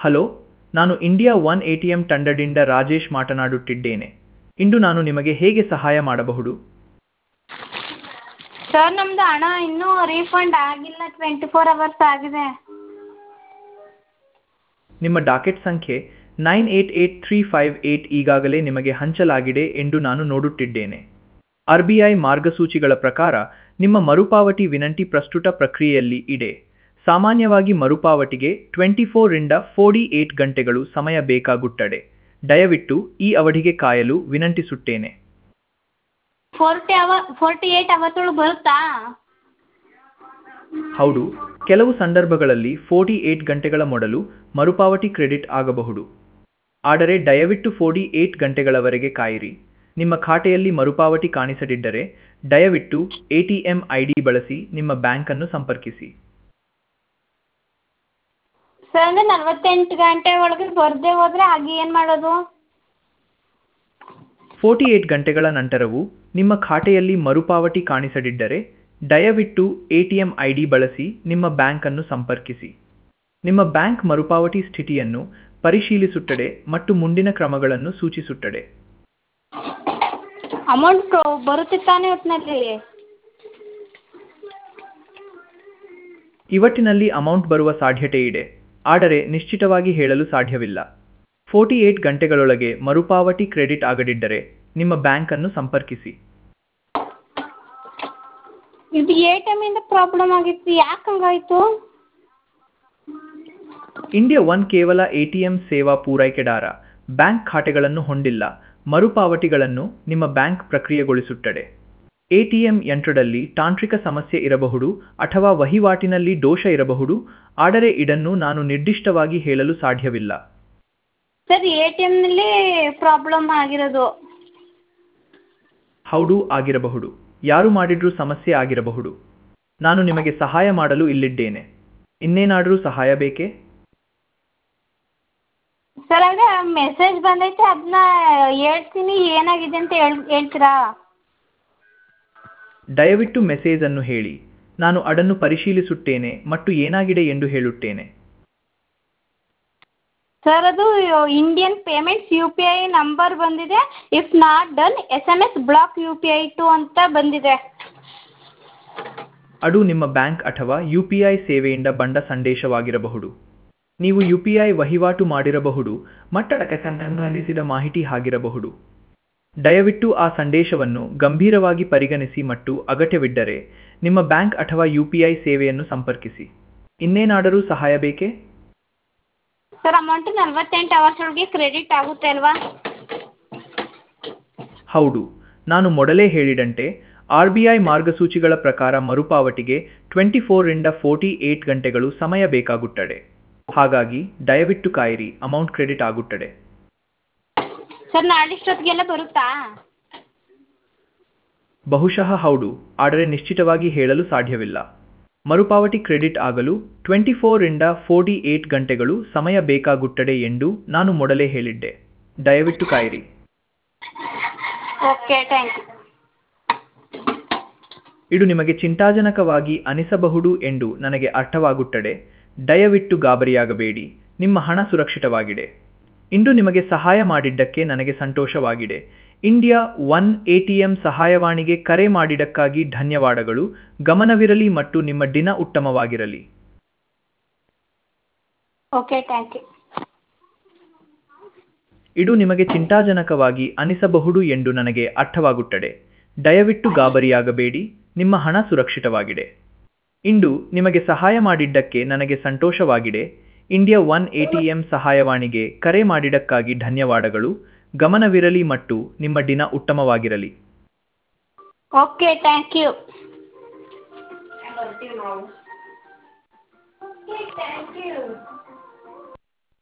hello ನಾನು India one A T M ತಂಡದಿಂದ ರಾಜೇಶ್ ಮಾತನಾಡುತ್ತಿದ್ದೇನೆ ಇಂದು ನಾನು ನಿಮಗೆ ಹೇಗೆ ಸಹಾಯ ಮಾಡಬಹುದು ಸರ್ ನಮ್ಮದು ಹಣ ಇನ್ನೂ ರೀಫಂಡ್ ಆಗಿಲ್ಲ ಟ್ವೆಂಟಿ ಫೋರ್ ಅವರ್ಸ್ ಆಗಿದೆ ನಿಮ್ಮ ಡಾಕೆಟ್ ಸಂಖ್ಯೆ nine eight eight three five eight ಈಗಾಗಲೇ ನಿಮಗೆ ಹಂಚಲಾಗಿದೆ ಎಂದು ನಾನು ನೋಡುತ್ತಿದ್ದೇನೆ ಆರ್ ಬಿ ಐ ಮಾರ್ಗಸೂಚಿಗಳ ಪ್ರಕಾರ ನಿಮ್ಮ ಮರುಪಾವತಿ ವಿನಂತಿ ಪ್ರಸ್ತುತ ಪ್ರಕ್ರಿಯೆಯಲ್ಲಿ ಇದೆ ಸಾಮಾನ್ಯವಾಗಿ ಮರುಪಾವತಿಗೆ ಟ್ವೆಂಟಿ ಫೋರಿಂದ ಫೋರ್ಟಿ ಏಟ್ ಗಂಟೆಗಳು ಸಮಯ ಬೇಕಾಗುತ್ತದೆ ದಯವಿಟ್ಟು ಈ ಅವಧಿಗೆ ಕಾಯಲು ವಿನಂತಿಸುತ್ತೇನೆ forty hour forty eight hours ಒಳಗೆ ಬರುತ್ತಾ ಹೌದು ಕೆಲವು ಸಂದರ್ಭಗಳಲ್ಲಿ ಫೋರ್ಟಿ ಏಟ್ ಗಂಟೆಗಳ ಮೊದಲು ಮರುಪಾವತಿ ಕ್ರೆಡಿಟ್ ಆಗಬಹುದು ಆದರೆ ದಯವಿಟ್ಟು ಫೋರ್ಟಿ ಏಟ್ ಗಂಟೆಗಳವರೆಗೆ ಕಾಯಿರಿ ನಿಮ್ಮ ಖಾತೆಯಲ್ಲಿ ಮರುಪಾವತಿ ಕಾಣಿಸದಿದ್ದರೆ ದಯವಿಟ್ಟು A T M I D ಬಳಸಿ ನಿಮ್ಮ ಬ್ಯಾಂಕನ್ನು ಸಂಪರ್ಕಿಸಿ ಸರ್ ಅಂದರೆ ನಲ್ವತ್ತೆಂಟು ಗಂಟೆ ಒಳಗೆ ಬರದೇ ಹೋದರೆ ಹಾಗೆ ಏನು ಮಾಡೋದು ಫೋರ್ಟಿ ಏಟ್ ಗಂಟೆಗಳ ನಂತರವೂ ನಿಮ್ಮ ಖಾತೆಯಲ್ಲಿ ಮರುಪಾವತಿ ಕಾಣಿಸದಿದ್ದರೆ ದಯವಿಟ್ಟು A T M I D ಬಳಸಿ ನಿಮ್ಮ ಬ್ಯಾಂಕನ್ನು ಸಂಪರ್ಕಿಸಿ ನಿಮ್ಮ ಬ್ಯಾಂಕ್ ಮರುಪಾವತಿ ಸ್ಥಿತಿಯನ್ನು ಪರಿಶೀಲಿಸುತ್ತದೆ ಮತ್ತು ಮುಂದಿನ ಕ್ರಮಗಳನ್ನು ಸೂಚಿಸುತ್ತದೆ ಅಮೌಂಟ್ ಬರುತ್ತೆ ತಾನೇ ಒಟ್ಟಿನಲ್ಲಿ ಇವತ್ತಿನಲ್ಲಿ ಅಮೌಂಟ್ ಬರುವ ಸಾಧ್ಯತೆ ಇದೆ ಆದರೆ ನಿಶ್ಚಿತವಾಗಿ ಹೇಳಲು ಸಾಧ್ಯವಿಲ್ಲ ಫೋರ್ಟಿ ಏಟ್ ಗಂಟೆಗಳೊಳಗೆ ಮರುಪಾವತಿ ಕ್ರೆಡಿಟ್ ಆಗದಿದ್ದರೆ ನಿಮ್ಮ ಬ್ಯಾಂಕನ್ನು ಸಂಪರ್ಕಿಸಿ ಇದು ಎ ಟಿ ಎಮ್ಮಿಂದ ಪ್ರಾಬ್ಲಮ್ ಆಗಿತ್ತು ಯಾಕೆ ಹಂಗಾಯಿತು ಇಂಡಿಯಾ ಒನ್ ಕೇವಲ ಎಟಿಎಂ ಸೇವಾ ಪೂರೈಕೆದಾರ ಬ್ಯಾಂಕ್ ಖಾತೆಗಳನ್ನು ಹೊಂದಿಲ್ಲ ಮರುಪಾವತಿಗಳನ್ನು ನಿಮ್ಮ ಬ್ಯಾಂಕ್ ಪ್ರಕ್ರಿಯೆಗೊಳಿಸುತ್ತದೆ ಎಟಿಎಂ ಯಂತ್ರದಲ್ಲಿ ತಾಂತ್ರಿಕ ಸಮಸ್ಯೆ ಇರಬಹುದು ಅಥವಾ ವಹಿವಾಟಿನಲ್ಲಿ ದೋಷ ಇರಬಹುದು ಆದರೆ ಇದನ್ನು ನಾನು ನಿರ್ದಿಷ್ಟವಾಗಿ ಹೇಳಲು ಸಾಧ್ಯವಿಲ್ಲ ಸರ್ ಎ ಟಿ ಎಮ್ನಲ್ಲಿ ಪ್ರಾಬ್ಲಮ್ ಆಗಿರೋದು ಹೌದು ಆಗಿರಬಹುದು ಯಾರು ಮಾಡಿದ್ರೂ ಸಮಸ್ಯೆ ಆಗಿರಬಹುದು ನಾನು ನಿಮಗೆ ಸಹಾಯ ಮಾಡಲು ಇಲ್ಲಿದ್ದೇನೆ ಇನ್ನೇನಾದರೂ ಸಹಾಯ ಬೇಕೇ ಸರ್ ಅದೇ ಮೆಸೇಜ್ ಬಂದೈತೆ ಅದನ್ನ ಹೇಳ್ತೀನಿ ಏನಾಗಿದೆ ಅಂತ ಹೇಳ್ ಹೇಳ್ತೀರಾ ದಯವಿಟ್ಟು ಮೆಸೇಜ್ ಅನ್ನು ಹೇಳಿ ನಾನು ಅದನ್ನು ಪರಿಶೀಲಿಸುತ್ತೇನೆ ಮತ್ತು ಏನಾಗಿದೆ ಎಂದು ಹೇಳುತ್ತೇನೆ ಸರ್ ಅದು Indian payments U P I number ಬಂದಿದೆ if not done S M S block U P I to ಅಂತ ಬಂದಿದೆ ಅದು ನಿಮ್ಮ ಬ್ಯಾಂಕ್ ಅಥವಾ ಯು ಪಿ ಐ ಸೇವೆಯಿಂದ ಬಂದ ಸಂದೇಶವಾಗಿರಬಹುದು ನೀವು ಯು ಪಿ ಐ ವಹಿವಾಟು ಮಾಡಿರಬಹುದು ಮತ್ತು ಅದಕ್ಕೆ ಸಂಬಂಧಿಸಿದ ಮಾಹಿತಿ ಆಗಿರಬಹುದು ದಯವಿಟ್ಟು ಆ ಸಂದೇಶವನ್ನು ಗಂಭೀರವಾಗಿ ಪರಿಗಣಿಸಿ ಮತ್ತು ಅಗತ್ಯವಿದ್ದರೆ ನಿಮ್ಮ ಬ್ಯಾಂಕ್ ಅಥವಾ ಯು ಪಿ ಐ ಸೇವೆಯನ್ನು ಸಂಪರ್ಕಿಸಿ ಇನ್ನೇನಾದರೂ ಸಹಾಯ ಬೇಕೇ ಸರ್ ಅಮೌಂಟು ನಲ್ವತ್ತೆಂಟು ಅವರ್ಸ್ ಒಳಗೆ ಕ್ರೆಡಿಟ್ ಆಗುತ್ತೆ ಅಲ್ವಾ ಹೌದು ನಾನು ಮೊದಲೇ ಹೇಳಿದಂತೆ ಆರ್ ಬಿ ಐ ಮಾರ್ಗಸೂಚಿಗಳ ಪ್ರಕಾರ ಮರುಪಾವತಿಗೆ ಟ್ವೆಂಟಿ ಫೋರಿಂದ ಫೋರ್ಟಿ ಏಟ್ ಗಂಟೆಗಳು ಸಮಯ ಬೇಕಾಗುತ್ತದೆ ಹಾಗಾಗಿ ದಯವಿಟ್ಟು ಕಾಯಿರಿ ಅಮೌಂಟ್ ಕ್ರೆಡಿಟ್ ಆಗುತ್ತದೆ ಸರ್ ನಾಳಿಷ್ಟೊತ್ತಿಗೆಲ್ಲ ಬರುತ್ತಾ ಬಹುಶಃ ಹೌದು ಆದರೆ ನಿಶ್ಚಿತವಾಗಿ ಹೇಳಲು ಸಾಧ್ಯವಿಲ್ಲ ಮರುಪಾವತಿ ಕ್ರೆಡಿಟ್ ಆಗಲು ಟ್ವೆಂಟಿ ಫೋರಿಂದ ಫೋರ್ಟಿ ಏಟ್ ಗಂಟೆಗಳು ಸಮಯ ಬೇಕಾಗುತ್ತದೆ ಎಂದು ನಾನು ಮೊದಲೇ ಹೇಳಿದ್ದೆ ದಯವಿಟ್ಟು ಕಾಯಿರಿ ಓಕೆ ಥ್ಯಾಂಕ್ ಯು ಇದು ನಿಮಗೆ ಚಿಂತಾಜನಕವಾಗಿ ಅನಿಸಬಹುದು ಎಂದು ನನಗೆ ಅರ್ಥವಾಗುತ್ತದೆ ದಯವಿಟ್ಟು ಗಾಬರಿಯಾಗಬೇಡಿ ನಿಮ್ಮ ಹಣ ಸುರಕ್ಷಿತವಾಗಿದೆ ಇಂದು ನಿಮಗೆ ಸಹಾಯ ಮಾಡಿದ್ದಕ್ಕೆ ನನಗೆ ಸಂತೋಷವಾಗಿದೆ ಇಂಡಿಯಾ ಒನ್ ಎಟಿಎಂ ಸಹಾಯವಾಣಿಗೆ ಕರೆ ಮಾಡಿದ್ದಕ್ಕಾಗಿ ಧನ್ಯವಾದಗಳು ಗಮನವಿರಲಿ ಮತ್ತು ನಿಮ್ಮ ದಿನ ಉತ್ತಮವಾಗಿರಲಿ ಓಕೆ ಥ್ಯಾಂಕ್ ಯು ಇದು ನಿಮಗೆ ಚಿಂತಾಜನಕವಾಗಿ ಅನಿಸಬಹುದು ಎಂದು ನನಗೆ ಅರ್ಥವಾಗುತ್ತದೆ ದಯವಿಟ್ಟು ಗಾಬರಿಯಾಗಬೇಡಿ ನಿಮ್ಮ ಹಣ ಸುರಕ್ಷಿತವಾಗಿದೆ ಇಂದು ನಿಮಗೆ ಸಹಾಯ ಮಾಡಿದ್ದಕ್ಕೆ ನನಗೆ ಸಂತೋಷವಾಗಿದೆ ಇಂಡಿಯಾ ಒನ್ ಎಟಿಎಂ ಸಹಾಯವಾಣಿಗೆ ಕರೆ ಮಾಡಿದ್ದಕ್ಕಾಗಿ ಧನ್ಯವಾದಗಳು ಗಮನವಿರಲಿ ಮತ್ತು ನಿಮ್ಮ ದಿನ ಉತ್ತಮವಾಗಿರಲಿ okay thank you thank you